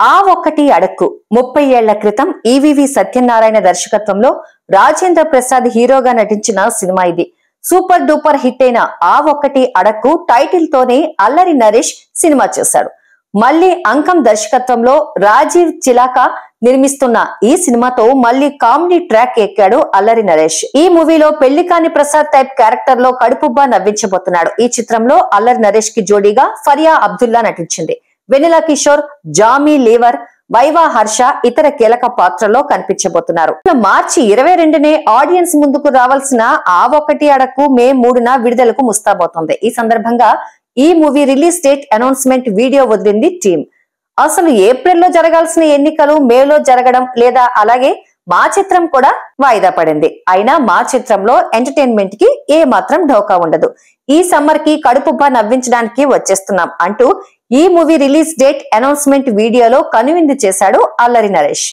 ఆ ఒక్కటి అడక్కు ముప్పై ఏళ్ల క్రితం ఈవివి సత్యనారాయణ దర్శకత్వంలో రాజేంద్ర ప్రసాద్ హీరోగా నటించిన సినిమా ఇది సూపర్ డూపర్ హిట్ అయిన ఆ ఒక్కటి అడక్కు టైటిల్ తోనే అల్లరి నరేష్ సినిమా చేశాడు మళ్ళీ అంకం దర్శకత్వంలో రాజీవ్ చిలాక నిర్మిస్తున్న ఈ సినిమాతో మళ్ళీ కామెడీ ట్రాక్ ఎక్కాడు అల్లరి నరేష్ ఈ మూవీలో పెళ్లి కాని ప్రసాద్ టైప్ క్యారెక్టర్ లో కడుపుబ్బా నవ్వించబోతున్నాడు ఈ చిత్రంలో అల్లరి నరేష్ కి జోడీగా ఫరియా అబ్దుల్లా నటించింది వెనిలా కిషోర్ జామీ లేవర్ వైవా హర్ష ఇతర కీలక పాత్రలో కనిపించబోతున్నారు మార్చి ఇరవై రెండునే ఆడియన్స్ ముందుకు రావాల్సిన ఆ ఒక్కటి అడకు మే మూడున విడుదలకు ముస్తాబోతోంది ఈ సందర్భంగా ఈ movie release date announcement video వదిలింది టీమ్ అసలు ఏప్రిల్లో జరగాల్సిన ఎన్నికలు మేలో జరగడం లేదా అలాగే మా చిత్రం కూడా వాయిదా పడింది అయినా మా చిత్రంలో ఎంటర్టైన్మెంట్ కి ఏ మాత్రం ఢోకా ఉండదు ఈ సమ్మర్ కి కడుపుబ్బా నవ్వించడానికి వచ్చేస్తున్నాం అంటూ ఈ మూవీ రిలీజ్ డేట్ అనౌన్స్మెంట్ వీడియోలో కనువిందు చేశాడు అల్లరి నరేష్